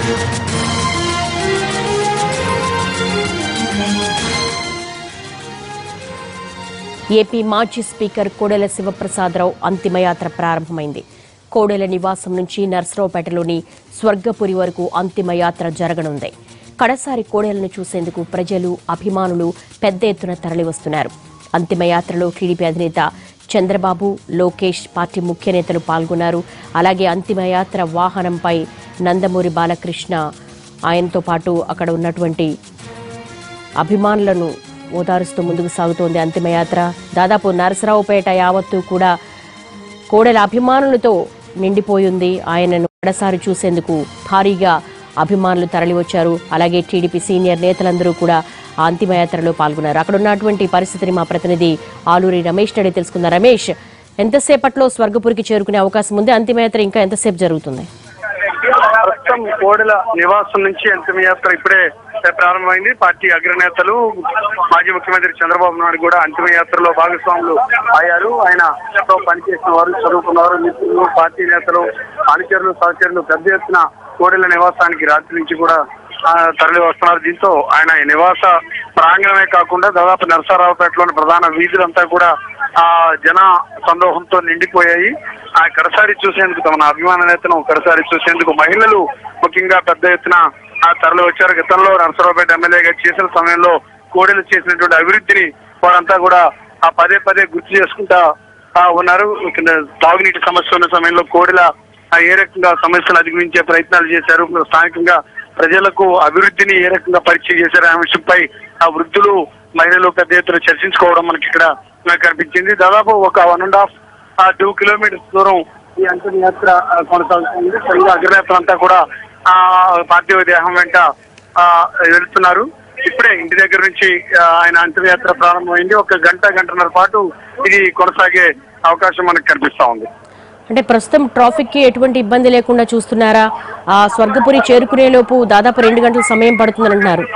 AP మాజీ speaker Kodela Sivaprasadarao అంతిమయాత్ర ప్రారంభమైంది కోడెల నివాసం నుంచి నర్సరావుపేటలోని స్వర్గపురి వరకు అంతిమయాత్ర జరగనుంది కడసారి కోడెలను చూసేందుకు ప్రజలు అభిమానులు పెద్ద ఎత్తున తరలివస్తున్నారు అంతిమయాత్రలో టీడీపీ అధినేత చంద్రబాబు లోకేష్ పార్టీ ముఖ్య నేతలు పాల్గొన్నారు అలాగే అంతిమయాత్ర వాహనంపై నందమూరి బాలకృష్ణ ఆయనతో పాటు అక్కడ ఉన్నటువంటి అభిమానులను ఓదారుస్తూ ముందుకు సాగుతోంది అంతిమయాత్ర దాదాపు నరసరావుపేట యావత్తు కూడా కోడెల అభిమానులతో నిండిపోయింది ఆయనను ఒకసారి చూసేందుకు భారీగా అభిమానులు తరలివచ్చారు అలాగే టీడీపీ సీనియర్ నేతలందరూ కూడా ఆ అంతిమయాత్రలో పాల్గొన్నారు అక్కడ ఉన్నటువంటి పరిస్థితిని మా ప్రతినిధి ఆలూరి రమేష్ నడి తెలుసుకున్నారు రమేష్ ఎంతసేపట్లో స్వర్గపురికి చేరుకునే అవకాశం ఉంది అంతిమయాత్ర ఇంకా ఎంతసేపు జరుగుతుంది ప్రస్తుతం కోడెల నివాసం నుంచి అంతిమయాత్ర ఇప్పుడే ప్రారంభమైంది పార్టీ అగ్రనేతలు మాజీ ముఖ్యమంత్రి చంద్రబాబు నాయుడు కూడా అంతిమయాత్రలో భాగస్వాములు అయ్యారు ఆయన తో పనిచేసిన వారు చదువుకున్న వారు మిత్రులు పార్టీ నేతలు అనుచరులు సహచరులు పెద్ద ఎత్తున కోడెల నివాసానికి రాత్రి నుంచి కూడా ఆ, తరలి వస్తున్నారు దీంతో ఆయన ఈ నివాస ప్రాంగణమే కాకుండా దాదాపు నరసరావుపేటలోని ప్రధాన వీధులంతా కూడా ఆ జన సందోహంతో నిండిపోయాయి ఆ కడసారి చూసేందుకు తమ అభిమాన నేతను కడసారి చూసేందుకు మహిళలు ముఖ్యంగా పెద్ద ఎత్తున ఆ తరలి వచ్చారు గతంలో నరసరావుపేట ఎమ్మెల్యేగా చేసిన సమయంలో కోడెలు చేసినటువంటి అభివృద్ధిని వారంతా కూడా ఆ పదే పదే గుర్తు చేసుకుంటా ఆ, ఉన్నారు ఇక్కడ తాగునీటి సమస్య ఉన్న సమయంలో కోడెల ఆ, ఏ రకంగా సమస్యలు అధిగమించే ప్రయత్నాలు చేశారు స్థానికంగా ప్రజలకు అభివృద్ధిని ఏ రకంగా పరిచయం చేశారు అనే విషయంపై ఆ వృద్ధులు మహిళలు పెద్ద ఎత్తున చర్చించుకోవడం మనకి ఇక్కడ కనిపించింది దాదాపు ఒక one and half two kilometres దూరం ఈ అంతిమయాత్ర ఆ, కొనసాగుతుంది సరిగా అగ్రనేతలంతా కూడా ఆ పార్థివ దేహం వెంట ఆ, వెళ్తున్నారు ఇప్పుడే ఇంటి దగ్గర నుంచి ఆ, ఆయన అంతిమయాత్ర ప్రారంభమైంది ఒక గంట గంటన్నర పాటు ఇది కొనసాగే అవకాశం మనకు కనిపిస్తా ఉంది అంటే ప్రస్తుతం ట్రాఫిక్ కి ఎటువంటి ఇబ్బంది లేకుండా చూస్తున్నారా ఆ స్వర్గపురి చేరుకునే లోపు దాదాపు రెండు గంటల సమయం పడుతుందని అంటున్నారు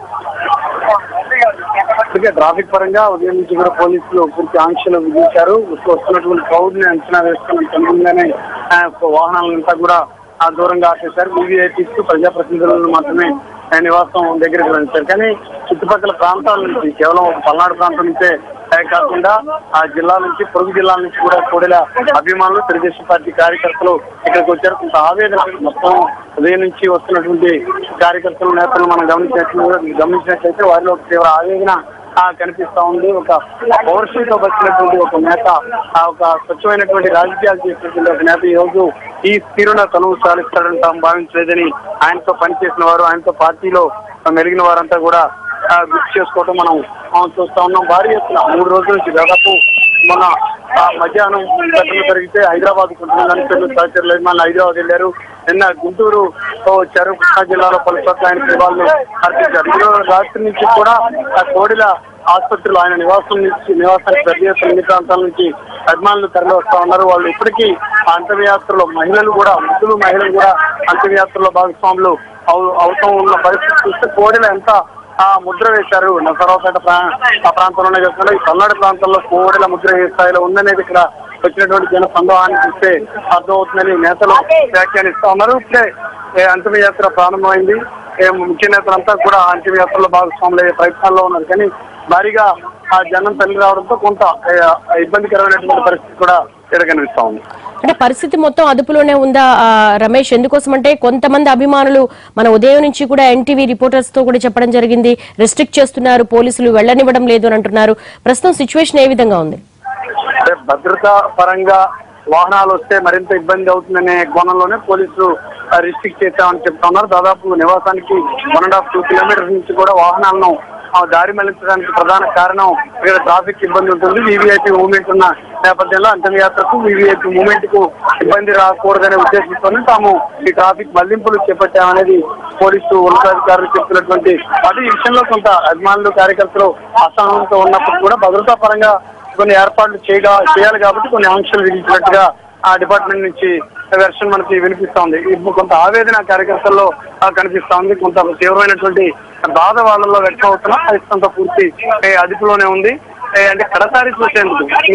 అందుకే ట్రాఫిక్ పరంగా ఉదయం నుంచి కూడా పోలీసులు పూర్తి ఆంక్షలు విధించారు వస్తున్నటువంటి క్రౌడ్ ని అంచనా వేసుకున్న తొందరగానే వాహనాలంతా కూడా ఆ దూరంగా ఆపేశారు వీవీఐపీస్ ప్రజాప్రతినిధులను మాత్రమే ఆ నివాసం దగ్గరికి వెళ్ళారు కానీ చుట్టుపక్కల ప్రాంతాల నుంచి కేవలం ఒక పల్నాడు ప్రాంతం నుంచే ఆ కాకుండా ఆ జిల్లా నుంచి పొరుగు జిల్లాల నుంచి కూడా కోడెల అభిమానులు తెలుగుదేశం పార్టీ కార్యకర్తలు ఇక్కడికి వచ్చారు కొంత ఆవేదన మొత్తం ఉదయం నుంచి వస్తున్నటువంటి కార్యకర్తల నేతలు మనం గమనించినట్లు గమనించినట్లయితే వారిలో ఒక తీవ్ర ఆవేదన ఆ, కనిపిస్తా ఉంది ఒక పౌరుషంతో వచ్చినటువంటి ఒక నేత ఆ ఒక స్వచ్ఛమైనటువంటి రాజకీయాలు చేసినటువంటి ఒక నేత ఈ రోజు ఈ తీరున తను సాధిస్తాడని తాము భావించలేదని ఆయనతో పనిచేసిన వారు ఆయనతో పార్టీలో మెలిగిన వారంతా కూడా ఆ, గుర్తు చేసుకోవడం మనం ఆ, చూస్తా ఉన్నాం భారీ ఎత్తున మూడు రోజుల నుంచి దాదాపు మొన్న ఆ, మధ్యాహ్నం ఘటన జరిగితే హైదరాబాద్ కొంతమంది పెళ్లి సహచరులు అభిమానులు హైదరాబాద్ వెళ్ళారు నిన్న గుంటూరు తో వచ్చారు కృష్ణా జిల్లాలో పలు చోట్ల ఆయన సేవలను అర్పించారు ఈరోజు రాత్రి నుంచి కూడా ఆ కోడిల ఆసుపత్రిలో ఆయన నివాసం నుంచి నివాసానికి పెద్ద ఎత్తున అన్ని ప్రాంతాల నుంచి అభిమానులు తరలి వస్తా ఉన్నారు వాళ్ళు ఇప్పటికీ ఆ అంతర్యాత్రలో మహిళలు కూడా వృద్ధులు మహిళలు కూడా అంతర్యాత్రలో భాగస్వాములు అవు అవుతూ ఉన్న పరిస్థితి చూస్తే కోడిల ఎంత ఆ ముద్ర వేశారు నసరావుపేట ప్రా ఆ ప్రాంతంలోనే కాకుండా ఈ పల్నాడు ప్రాంతంలో కోడెల ముద్ర ఏ స్థాయిలో ఉందనేది ఇక్కడ వచ్చినటువంటి జన సందోహాన్ని చూస్తే అర్థమవుతుందని నేతలు వ్యాఖ్యానిస్తా ఉన్నారు ఇప్పుడే ఏ అంతిమయాత్ర ప్రారంభమైంది ఏ ముఖ్య నేతలంతా కూడా ఆ అంతిమయాత్రలో భాగస్వాములు అయ్యే ప్రయత్నాల్లో ఉన్నారు కానీ భారీగా ఆ జనం తల్లి రావడంతో కొంత ఏ, ఇబ్బందికరమైనటువంటి పరిస్థితి కూడా ఇక్కడ కనిపిస్తా ఉంది అంటే పరిస్థితి మొత్తం అదుపులోనే ఉందా ఆ, రమేష్ ఎందుకోసం అంటే కొంతమంది అభిమానులు మన ఉదయం నుంచి కూడా ఎన్టీవీ రిపోర్టర్స్ తో కూడా చెప్పడం జరిగింది రెస్ట్రిక్ట్ చేస్తున్నారు పోలీసులు వెళ్ళనివ్వడం లేదు అని అంటున్నారు ప్రస్తుతం సిచ్యువేషన్ ఏ విధంగా ఉంది అంటే భద్రతా పరంగా వాహనాలు వస్తే మరింత ఇబ్బంది అవుతుందనే కోణంలోనే పోలీసులు రిస్ట్రిక్ట్ చేశామని చెప్తా ఉన్నారు దాదాపు నివాసానికి one and half two kilometres నుంచి కూడా వాహనాలను ఆ, దారి మళ్లించడానికి ప్రధాన కారణం ఇక్కడ ట్రాఫిక్ ఇబ్బంది ఉంటుంది వీవీఐపీ మూవ్మెంట్ ఉన్న నేపథ్యంలో అంతర్యాత్రకు వీవీఐపీ మూవ్మెంట్ కు ఇబ్బంది రాకూడదనే ఉద్దేశంతోనే తాము ఈ ట్రాఫిక్ మళ్లింపులు చేపట్టామనేది పోలీసు ఉన్నతాధికారులు చెప్తున్నటువంటి అది ఈ విషయంలో కొంత అభిమానులు కార్యకర్తలు అసహనంతో ఉన్నప్పుడు కూడా భద్రతా పరంగా కొన్ని ఏర్పాట్లు చేయగా చేయాలి కాబట్టి కొన్ని ఆంక్షలు విధించినట్టుగా ఆ డిపార్ట్మెంట్ నుంచి వెర్షన్ మనకి వినిపిస్తా ఉంది ఇప్పుడు కొంత ఆవేదన కార్యకర్తల్లో ఆ, కనిపిస్తా ఉంది కొంత తీవ్రమైనటువంటి బాధ వాళ్ళలో వ్యక్తం అవుతున్నా అది కొంత పూర్తి ఏ, అదుపులోనే ఉంది ఏ, అంటే కడసారి చూసేందుకు ఇంకా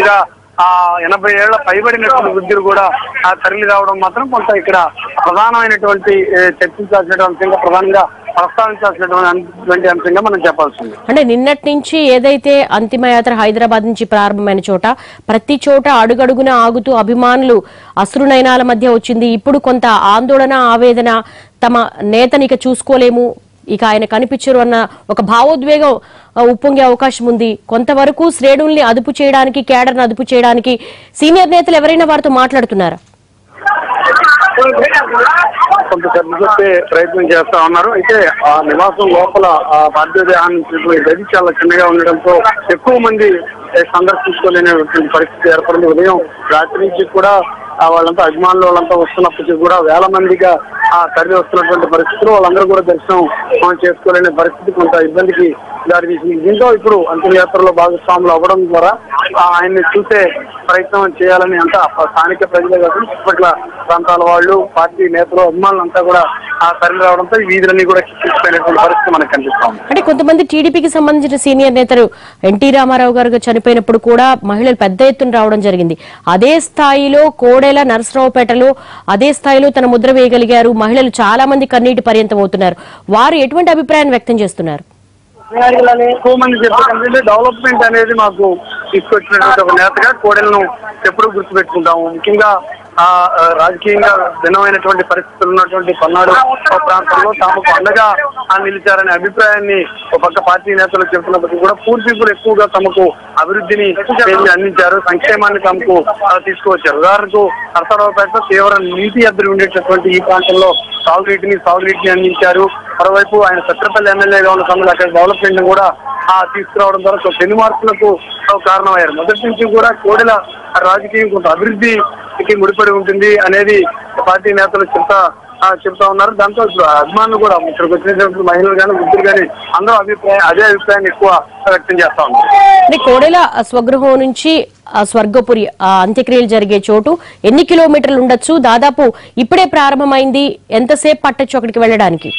ఆ ఎనభై ఏళ్ల పైబడినటువంటి వృద్ధులు కూడా ఆ తరలి రావడం మాత్రం కొంత ఇక్కడ ప్రధానమైనటువంటి ఏ, చర్చించాల్సినటువంటి అంశంగా ప్రధానంగా ప్రస్తావించాల్సినటువంటి అంశంగా మనం చెప్పాల్సింది అంటే నిన్నటి నుంచి ఏదైతే అంతిమయాత్ర హైదరాబాద్ నుంచి ప్రారంభమైన చోట ప్రతి చోట అడుగడుగున ఆగుతూ అభిమానులు అశ్రునయనాల మధ్య వచ్చింది ఇప్పుడు కొంత ఆందోళన ఆవేదన తమ నేతని ఇక చూసుకోలేము ఇక ఆయన కనిపించరు అన్న ఒక భావోద్వేగం ఆ, ఉప్పొంగే అవకాశం ఉంది కొంతవరకు శ్రేణుల్ని అదుపు చేయడానికి కేడర్ని అదుపు చేయడానికి సీనియర్ నేతలు ఎవరైనా వారితో మాట్లాడుతున్నారా కొంత సర్ది చెప్పే ప్రయత్నం చేస్తా ఉన్నారు అయితే ఆ నివాసం లోపల ఆ బాధ్యత గది చాలా చిన్నగా ఉండడంతో ఎక్కువ మంది ఏ, సందర్శించుకోలేనటువంటి పరిస్థితి ఏర్పడింది ఉదయం రాత్రి నుంచి కూడా ఆ వాళ్ళంతా అభిమానులు వాళ్ళంతా వస్తున్నప్పటికీ కూడా వేల మందిగా ఆ తరలి వస్తున్నటువంటి పరిస్థితులు వాళ్ళందరూ కూడా దర్శనం ఆ, చేసుకోలేని పరిస్థితి కొంత ఇబ్బందికి దారితీసింది దీంతో ఇప్పుడు అంతిమయాత్రలో భాగస్వాములు అవ్వడం ద్వారా ఆ, ఆయన్ని చూసే ప్రయత్నం చేయాలని అంతా స్థానిక ప్రజలే కాకుండా చుట్టుపక్కల ప్రాంతాల వాళ్ళు పార్టీ నేతలు అభిమానులు అంతా కూడా ఆ తరలి రావడంతో ఈ వీధులన్నీ కూడా కిక్కిపోయినటువంటి పరిస్థితి మనకు కనిపిస్తా ఉంది అంటే కొంతమంది టీడీపీకి సంబంధించిన సీనియర్ నేతలు ఎన్టీ రామారావు గారు చనిపోయినప్పుడు కూడా మహిళలు పెద్ద ఎత్తున రావడం జరిగింది అదే స్థాయిలో కోడెల నరసరావుపేటలో అదే స్థాయిలో తన ముద్ర వేయగలిగారు మహిళలు చాలా మంది కన్నీటి పర్యంతం అవుతున్నారు వారు ఎటువంటి అభిప్రాయాన్ని వ్యక్తం చేస్తున్నారు ఎక్కువ మంది చెప్పేటంటే డెవలప్మెంట్ అనేది మాకు తీసుకొచ్చినటువంటి ఒక నేతగా కోడెలను ఎప్పుడూ గుర్తుపెట్టుకుంటాము ముఖ్యంగా ఆ ఆ, రాజకీయంగా భిన్నమైనటువంటి పరిస్థితులు ఉన్నటువంటి పల్నాడు ప్రాంతంలో తాము అండగా ఆ నిలిచారనే అభిప్రాయాన్ని ఒక పక్క పార్టీ నేతలు చెబుతున్నప్పటికీ కూడా పూర్ పీపుల్ ఎక్కువగా తమకు అభివృద్ధిని ఏమి అందించారు సంక్షేమాన్ని తమకు ఆ, తీసుకువచ్చారు ఉదాహరణకు నరసరావుపేట తీవ్ర నీటి ఎద్దరు ఉండేటటువంటి ఈ ప్రాంతంలో సాగునీటిని సాగునీటిని అందించారు మరోవైపు ఆయన సత్రపల్లి ఎమ్మెల్యేగా ఉన్న సమయంలో అక్కడ డెవలప్మెంట్ కూడా ఆ తీసుకురావడం ద్వారా కొంత పెను మార్పులకు కారణమయ్యారు మొదటి నుంచి కూడా కోడెల రాజకీయం కొంత అభివృద్ధికి ముడిపడి ఉంటుంది అనేది పార్టీ నేతలు చెప్తా ఆ, చెప్తా ఉన్నారు దాంతో ఇప్పుడు అభిమానులు కూడా ఇక్కడికి వచ్చినటువంటి మహిళలు కానీ వృద్ధులు కానీ అందరూ అభిప్రాయం అదే అభిప్రాయాన్ని ఎక్కువ వ్యక్తం చేస్తా ఉన్నారు అంటే కోడెల స్వగృహం నుంచి ఆ స్వర్గపురి ఆ అంత్యక్రియలు జరిగే చోటు ఎన్ని కిలోమీటర్లు ఉండొచ్చు దాదాపు ఇప్పుడే ప్రారంభమైంది ఎంతసేపు పట్టొచ్చు అక్కడికి వెళ్ళడానికి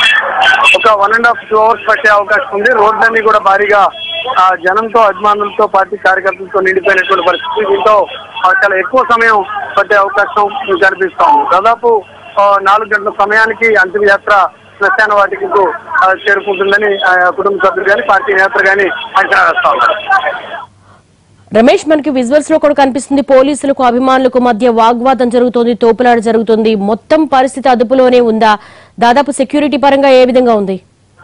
ఒక one and half two hours పట్టే అవకాశం ఉంది రోడ్లన్నీ కూడా భారీగా ఆ, జనంతో అభిమానులతో పార్టీ కార్యకర్తలతో నిండిపోయినటువంటి పరిస్థితి దీంతో ఆ, చాలా ఎక్కువ సమయం పట్టే అవకాశం కనిపిస్తా ఉంది దాదాపు ఆ, నాలుగు గంటల సమయానికి అంతిమ యాత్ర శ్మశాన వాటికి చేరుకుంటుందని ఆ, కుటుంబ సభ్యులు కానీ పార్టీ నేతలు కానీ అంచనా వేస్తా ఉన్నారు రమేష్ మనకి విజువల్స్ లో కూడా కనిపిస్తుంది పోలీసులకు అభిమానులకు మధ్య వాగ్వాదం జరుగుతోంది తోపులాట జరుగుతుంది మొత్తం పరిస్థితి అదుపులోనే ఉందా దాదాపు సెక్యూరిటీ పరంగా ఏ విధంగా ఉంది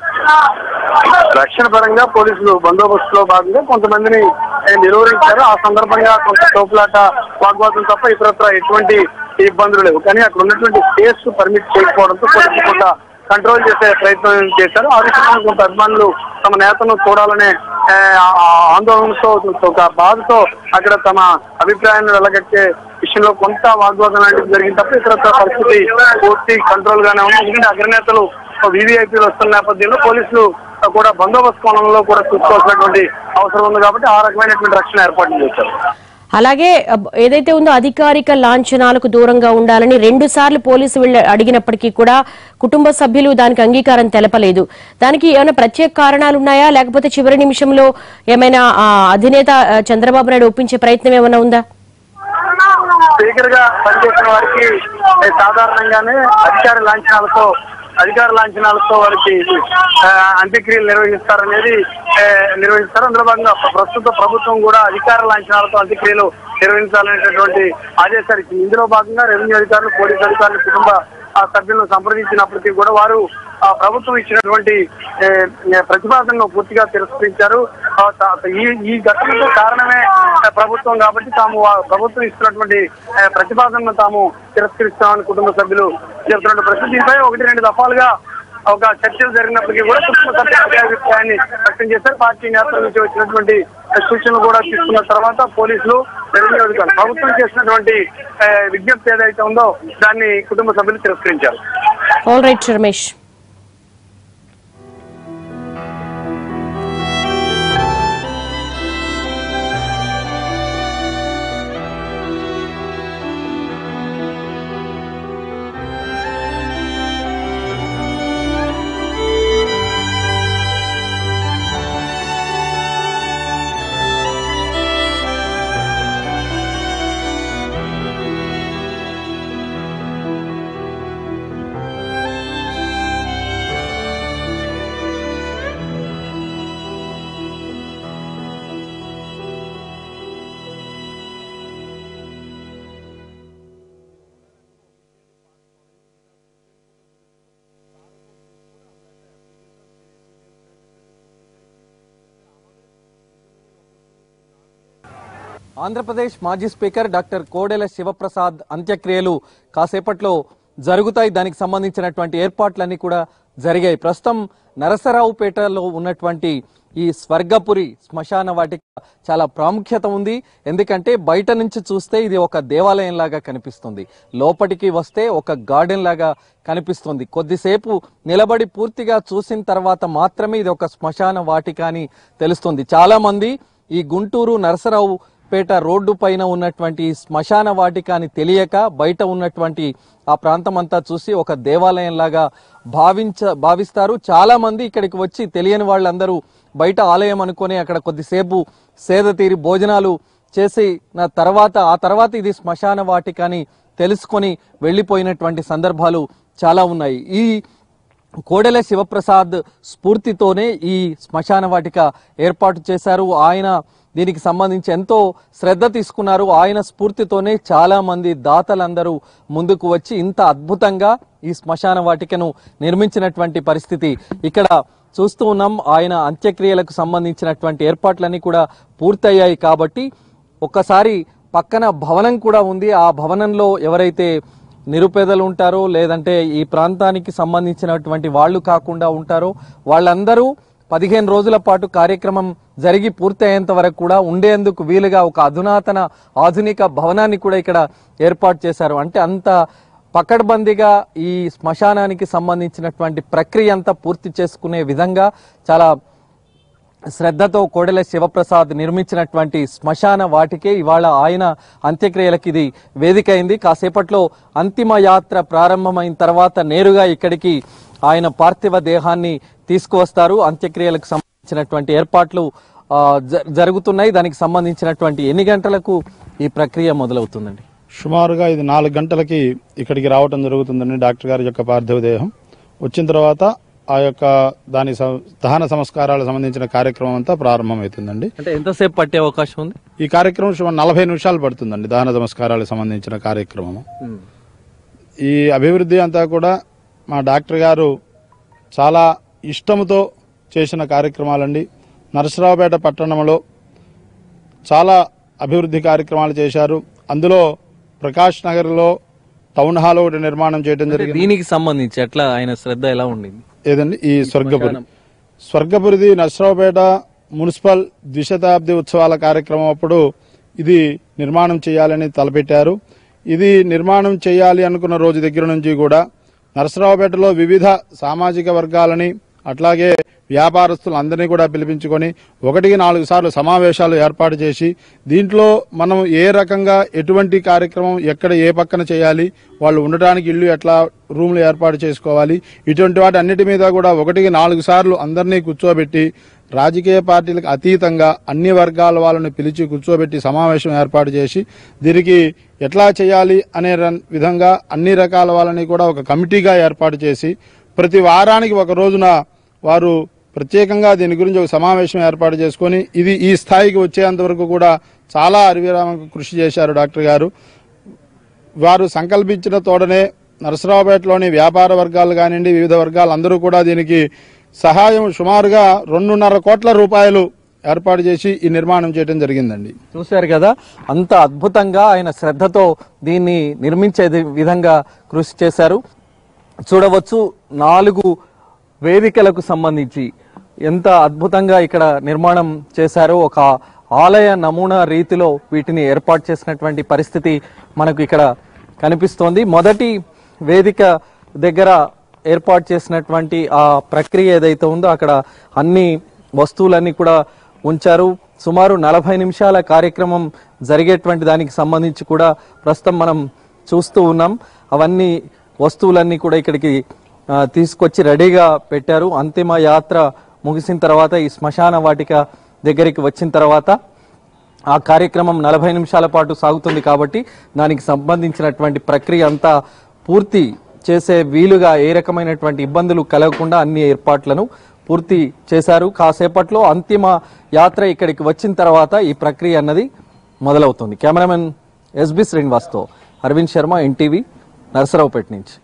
రక్షణ పరంగా పోలీసులు బందోబస్తులో భాగంగా కొంతమందిని ఏ, నిలువరించారు ఆ సందర్భంగా కొంత తోపులాట వాగ్వాదం తప్ప ఇతరత్ర ఎటువంటి ఇబ్బందులు లేవు కానీ అక్కడ ఉన్నటువంటి స్పేస్ పర్మిట్ చేయకపోవడంతో పోలీసులు కొంత కంట్రోల్ చేసే ప్రయత్నం చేశారు ఆ విషయంలో కొంత అభిమానులు తమ నేతను చూడాలనే ఏ, ఆ- ఆ ఆందోళనతో ఒక బాధతో అక్కడ తమ అభిప్రాయాన్ని వెళ్ళగట్టే విషయంలో కొంత వాగ్వాదం లాంటిది జరిగింది తప్ప ఇతరత్ర పరిస్థితి పూర్తి కంట్రోల్ గానే ఉంది ఎందుకంటే అగ్రనేతలు వీవీఐపీలు వస్తున్న నేపథ్యంలో పోలీసులు కూడా బందోబస్తు కోణంలో కూడా చూసుకోవాల్సినటువంటి అవసరం ఉంది కాబట్టి ఆ రకమైనటువంటి రక్షణ ఏర్పాట్లు చేశారు అలాగే అబ్- ఏదైతే ఉందో అధికారిక లాంఛనాలకు దూరంగా ఉండాలని రెండు సార్లు పోలీసు వెళ్ళ అడిగినప్పటికీ కూడా కుటుంబ సభ్యులు దానికి అంగీకారం తెలపలేదు దానికి ఏమైనా ప్రత్యేక కారణాలు ఉన్నాయా లేకపోతే చివరి నిమిషంలో ఏమైనా ఆ, అధినేత ఆ, చంద్రబాబు నాయుడు ఒప్పించే ప్రయత్నం ఏమైనా ఉందా స్పీకర్ గా పనిచేసిన వారికి ఏ, సాధారణంగానే అధికార లాంఛనాలతో అధికార లాంఛనాలతో వారికి ఆ, అంత్యక్రియలు నిర్వహిస్తారనేది ఏ, నిర్వహిస్తారు అందులో భాగంగా ప్రస్తుత ప్రభుత్వం కూడా అధికార లాంఛనాలతో అంత్యక్రియలు నిర్వహించాలనేటటువంటి ఆదేశాలు ఇచ్చింది ఇందులో భాగంగా రెవెన్యూ అధికారులు పోలీసు అధికారులు కుటుంబ ఆ సభ్యులను సంప్రదించినప్పటికీ కూడా వారు ఆ ప్రభుత్వం ఇచ్చినటువంటి ఏ, ఏ, ప్రతిపాదనను పూర్తిగా తిరస్కరించారు ఆ, త- ఈ ఈ ఘటనకు కారణమే ఆ, ప్రభుత్వం కాబట్టి తాము ఆ ప్రభుత్వం ఇస్తున్నటువంటి ఆ, ప్రతిపాదనను తాము తిరస్కరిస్తామని కుటుంబ సభ్యులు చెబుతున్న పరిస్థితి దీనిపై ఒకటి రెండు దఫాలుగా ఒక చర్చలు జరిగినప్పటికీ కూడా కుటుంబ సభ్యుల అదే అభిప్రాయాన్ని వ్యక్తం చేశారు పార్టీ నేతల నుంచి వచ్చినటువంటి సూచనలు కూడా తీసుకున్న తర్వాత పోలీసులు రెవెన్యూ అధికారులు ప్రభుత్వం చేసినటువంటి ఆ, విజ్ఞప్తి ఏదైతే ఉందో దాన్ని కుటుంబ సభ్యులు తిరస్కరించారు ఆల్ రైట్ రమేష్ ఆంధ్రప్రదేశ్ మాజీ స్పీకర్ డాక్టర్ కోడెల శివప్రసాద్ అంత్యక్రియలు కాసేపట్లో జరుగుతాయి దానికి సంబంధించినటువంటి ఏర్పాట్లన్నీ కూడా జరిగాయి ప్రస్తుతం నరసరావుపేటలో ఉన్నటువంటి ఈ స్వర్గపురి శ్మశాన వాటిక చాలా ప్రాముఖ్యత ఉంది ఎందుకంటే బయట నుంచి చూస్తే ఇది ఒక దేవాలయం లాగా కనిపిస్తుంది లోపటికి వస్తే ఒక గార్డెన్ లాగా కనిపిస్తుంది కొద్దిసేపు నిలబడి పూర్తిగా చూసిన తర్వాత మాత్రమే ఇది ఒక శ్మశాన వాటిక అని తెలుస్తుంది చాలా మంది ఈ గుంటూరు నరసరావు పేట రోడ్డు పైన ఉన్నటువంటి శ్మశాన వాటిక అని తెలియక బయట ఉన్నటువంటి ఆ ప్రాంతం అంతా చూసి ఒక దేవాలయం లాగా భావించ భావిస్తారు చాలా మంది ఇక్కడికి వచ్చి తెలియని వాళ్ళందరూ బయట ఆలయం అనుకొని అక్కడ కొద్దిసేపు సేద తీరి భోజనాలు చేసి నా తర్వాత ఆ తర్వాత ఇది శ్మశాన వాటిక అని తెలుసుకొని వెళ్ళిపోయినటువంటి సందర్భాలు చాలా ఉన్నాయి ఈ కోడెల శివప్రసాద్ స్ఫూర్తితోనే ఈ శ్మశాన వాటిక ఏర్పాటు చేశారు ఆయన దీనికి సంబంధించి ఎంతో శ్రద్ధ తీసుకున్నారు ఆయన స్ఫూర్తితోనే చాలా మంది దాతలందరూ ముందుకు వచ్చి ఇంత అద్భుతంగా ఈ శ్మశాన వాటికను నిర్మించినటువంటి పరిస్థితి ఇక్కడ చూస్తూ ఉన్నాం ఆయన అంత్యక్రియలకు సంబంధించినటువంటి ఏర్పాట్లన్నీ కూడా పూర్తయ్యాయి కాబట్టి ఒక్కసారి పక్కన భవనం కూడా ఉంది ఆ భవనంలో ఎవరైతే నిరుపేదలు ఉంటారో లేదంటే ఈ ప్రాంతానికి సంబంధించినటువంటి వాళ్ళు కాకుండా ఉంటారో వాళ్ళందరూ పదిహేను రోజుల పాటు కార్యక్రమం జరిగి పూర్తయ్యేంత వరకు కూడా ఉండేందుకు వీలుగా ఒక అధునాతన ఆధునిక భవనాన్ని కూడా ఇక్కడ ఏర్పాటు చేశారు అంటే అంత పకడ్బందీగా ఈ శ్మశానానికి సంబంధించినటువంటి ప్రక్రియ అంతా పూర్తి చేసుకునే విధంగా చాలా శ్రద్ధతో కోడెల శివప్రసాద్ నిర్మించినటువంటి శ్మశాన వాటికే ఇవాళ ఆయన అంత్యక్రియలకు ఇది వేదిక అయింది కాసేపట్లో అంతిమ యాత్ర ప్రారంభమైన తర్వాత నేరుగా ఇక్కడికి ఆయన పార్థివ దేహాన్ని తీసుకువస్తారు అంత్యక్రియలకు సంబంధించినటువంటి ఏర్పాట్లు ఆ, జ- జరుగుతున్నాయి దానికి సంబంధించినటువంటి ఎన్ని గంటలకు ఈ ప్రక్రియ మొదలవుతుందండి సుమారుగా ఇది నాలుగు గంటలకి ఇక్కడికి రావటం జరుగుతుందండి డాక్టర్ గారి యొక్క పార్థివ దేహం వచ్చిన తర్వాత ఆ యొక్క దాని సం- దహన సంస్కారాలకు సంబంధించిన కార్యక్రమం అంతా ప్రారంభమవుతుందండి అంటే ఎంతసేపు పట్టే అవకాశం ఉంది ఈ కార్యక్రమం సుమారు నలభై నిమిషాలు పడుతుందండి దహన సంస్కారాలకు సంబంధించిన కార్యక్రమం ఈ అభివృద్ధి అంతా కూడా మా డాక్టర్ గారు చాలా ఇష్టంతో చేసిన కార్యక్రమాలండి నరసరావుపేట పట్టణంలో చాలా అభివృద్ధి కార్యక్రమాలు చేశారు అందులో ప్రకాష్ నగర్లో టౌన్ హాల్ ఒకటి నిర్మాణం చేయడం అంటే జరిగింది దీనికి సంబంధించి ఎట్లా ఆయన శ్రద్ధ ఎలా ఉండింది ఏదండి ఈ స్వర్గపురి స్వర్గపురిది నరసరావుపేట మున్సిపల్ ద్విశతాబ్ది ఉత్సవాల కార్యక్రమం అప్పుడు ఇది నిర్మాణం చేయాలని తలపెట్టారు ఇది నిర్మాణం చేయాలి అనుకున్న రోజు దగ్గర నుంచి కూడా నరసరావుపేటలో వివిధ సామాజిక వర్గాలని అట్లాగే వ్యాపారస్తులందరినీ కూడా పిలిపించుకొని ఒకటికి నాలుగు సార్లు సమావేశాలు ఏర్పాటు చేసి దీంట్లో మనం ఏ రకంగా ఎటువంటి కార్యక్రమం ఎక్కడ ఏ పక్కన చేయాలి వాళ్ళు ఉండడానికి ఇల్లు ఎట్లా రూమ్లు ఏర్పాటు చేసుకోవాలి ఇటువంటి వాటి అన్నిటి మీద కూడా ఒకటికి నాలుగు సార్లు అందరినీ కూర్చోబెట్టి రాజకీయ పార్టీలకు అతీతంగా అన్ని వర్గాల వాళ్ళని పిలిచి కూర్చోబెట్టి సమావేశం ఏర్పాటు చేసి దీనికి ఎట్లా చేయాలి అనే రన్- విధంగా అన్ని రకాల వాళ్ళని కూడా ఒక కమిటీగా ఏర్పాటు చేసి ప్రతి వారానికి ఒక రోజున వారు ప్రత్యేకంగా దీని గురించి ఒక సమావేశం ఏర్పాటు చేసుకొని ఇది ఈ స్థాయికి వచ్చేంత వరకు కూడా చాలా అరివిరామకు కృషి చేశారు డాక్టర్ గారు వారు సంకల్పించిన తోడనే నరసరావుపేటలోని వ్యాపార వర్గాలు కానివ్వండి వివిధ వర్గాలు అందరూ కూడా దీనికి సహాయం సుమారుగా రెండున్నర కోట్ల రూపాయలు ఏర్పాటు చేసి ఈ నిర్మాణం చేయడం జరిగిందండి చూశారు కదా అంత అద్భుతంగా ఆయన శ్రద్ధతో దీన్ని నిర్మించే విధంగా కృషి చేశారు చూడవచ్చు నాలుగు వేదికలకు సంబంధించి ఎంత అద్భుతంగా ఇక్కడ నిర్మాణం చేశారో ఒక ఆలయ నమూనా రీతిలో వీటిని ఏర్పాటు చేసినటువంటి పరిస్థితి మనకు ఇక్కడ కనిపిస్తోంది మొదటి వేదిక దగ్గర ఏర్పాటు చేసినటువంటి ఆ ప్రక్రియ ఏదైతే ఉందో అక్కడ అన్ని వస్తువులన్నీ కూడా ఉంచారు సుమారు నలభై నిమిషాల కార్యక్రమం జరిగేటువంటి దానికి సంబంధించి కూడా ప్రస్తుతం మనం చూస్తూ ఉన్నాం అవన్నీ వస్తువులన్నీ కూడా ఇక్కడికి ఆ, తీసుకొచ్చి రెడీగా పెట్టారు అంతిమ యాత్ర ముగిసిన తర్వాత ఈ శ్మశాన వాటిక దగ్గరికి వచ్చిన తర్వాత ఆ కార్యక్రమం నలభై నిమిషాల పాటు సాగుతుంది కాబట్టి దానికి సంబంధించినటువంటి ప్రక్రియ అంతా పూర్తి చేసే వీలుగా ఏ రకమైనటువంటి ఇబ్బందులు కలగకుండా అన్ని ఏర్పాట్లను పూర్తి చేశారు కాసేపట్లో అంతిమ యాత్ర ఇక్కడికి వచ్చిన తర్వాత ఈ ప్రక్రియ అన్నది మొదలవుతుంది కెమెరామెన్ ఎస్బి శ్రీనివాస్తో అరవింద్ శర్మ ఎన్టీవీ నరసరావుపేట నుంచి